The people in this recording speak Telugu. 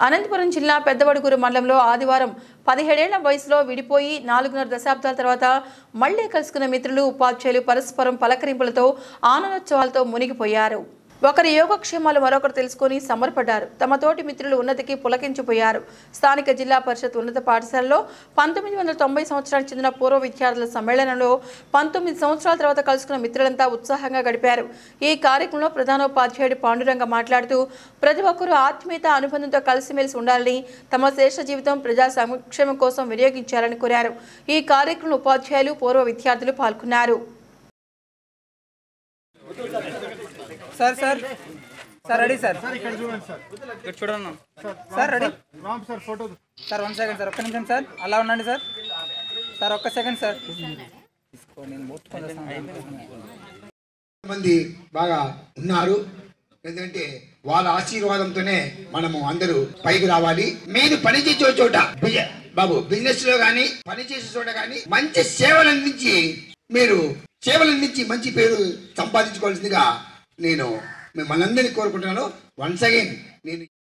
అనంతపురం జిల్లా పెద్దవడుగురు మండలంలో ఆదివారం పదిహేడేళ్ల వయసులో విడిపోయి నాలుగున్నర దశాబ్దాల తర్వాత మళ్లీ కలుసుకున్న మిత్రులు ఉపాధ్యాయులు పరస్పరం పలకరింపులతో ఆనందోత్సవాలతో మునిగిపోయారు ఒకరి యోగక్షేమాలు మరొకరు తెలుసుకొని సమర్పడ్డారు తమ తోటి మిత్రులు ఉన్నతికి పులకించిపోయారు స్థానిక జిల్లా పరిషత్ ఉన్నత పాఠశాలలో పంతొమ్మిది వందల తొంభై సంవత్సరానికి చెందిన పూర్వ విద్యార్థుల సమ్మేళనంలో పంతొమ్మిది సంవత్సరాల తర్వాత కలుసుకున్న మిత్రులంతా ఉత్సాహంగా గడిపారు ఈ కార్యక్రమంలో ప్రధానోపాధ్యాయుడు పాండురంగ మాట్లాడుతూ ప్రతి ఒక్కరూ ఆత్మీయత అనుబంధంతో కలిసిమెలిసి ఉండాలని తమ శ్రేష్ఠ జీవితం ప్రజా సంక్షేమం కోసం వినియోగించాలని కోరారు ఈ కార్యక్రమంలో ఉపాధ్యాయులు పూర్వ విద్యార్థులు పాల్గొన్నారు sir sir sir ready sir ఇక్కడ చూడండి సార్ ఇక్కడ చూడన్నా sir ready Ram sir photo sir one second sir ఒక్క నిమిషం సార్ అలా ఉండండి సార్ సార్ ఒక్క సెకండ్ సార్ తీసుకో నేను ముట్టుకొని వస్తాను. మంది బాగా ఉన్నారు ఎందుకంటే వాళ్ళ ఆశీర్వాదంతోనే మనము అందరూ పైకి రావాలి మీరు పని చేసే చోట బిజ- బాబు బిజినెస్ లో గానీ పని చేసే చోట గానీ మంచి సేవలు అందించి మీరు సేవలు అందించి మంచి పేరు సంపాదించుకోవాల్సిందిగా నేను మిమ్మల్ని అందరినీ కోరుకుంటున్నాను వన్స్ అగైన్ నేను